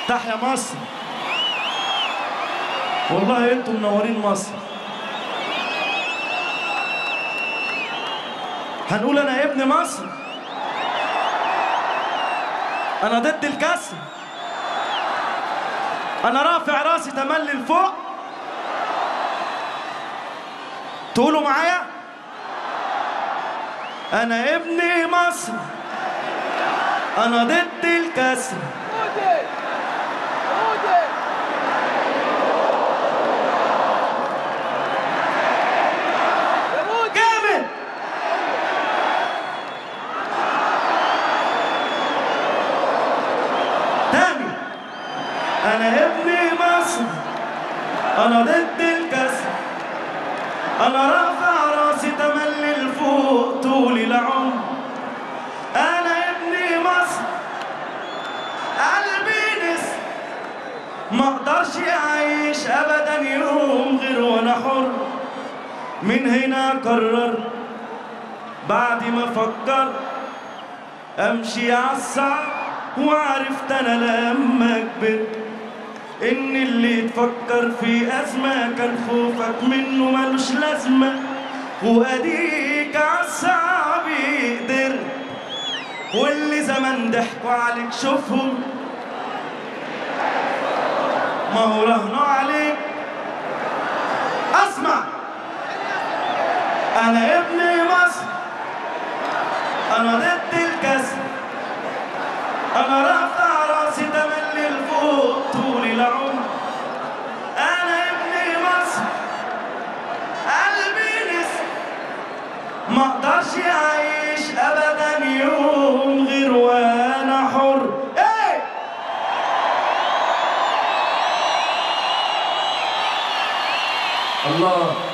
تحيا مصر والله انتم منورين مصر هنقول انا ابن مصر انا ضد الكسر انا رافع راسي تملي لفوق تقولوا معايا انا ابن مصر انا ضد الكسر عودي عودي يا مودي جامد تاني انا ابن مصر انا ضد الكسر انا رافع راسي تملي لفوق طول العمر انا ابن مصر قلبي نسر ما اقدرش اعيش ابدا يوم غير وانا حر من هنا قرر بعد ما فكر امشي عالصعب وعرفت انا لما كبرت ان اللي تفكر في ازمه كان خوفك منه ملوش لازمه واديك عالصعب قدرت واللي زمان ضحكوا عليك شوفهم ما هو رهنوا عليك اسمع انا ابن مصر انا ضد الكسر انا رافع راسي تملي لفوق طول العمر انا ابن مصر قلبي نسر ما اقدرش اعيش ابدا يوم غير وانا حر ايه الله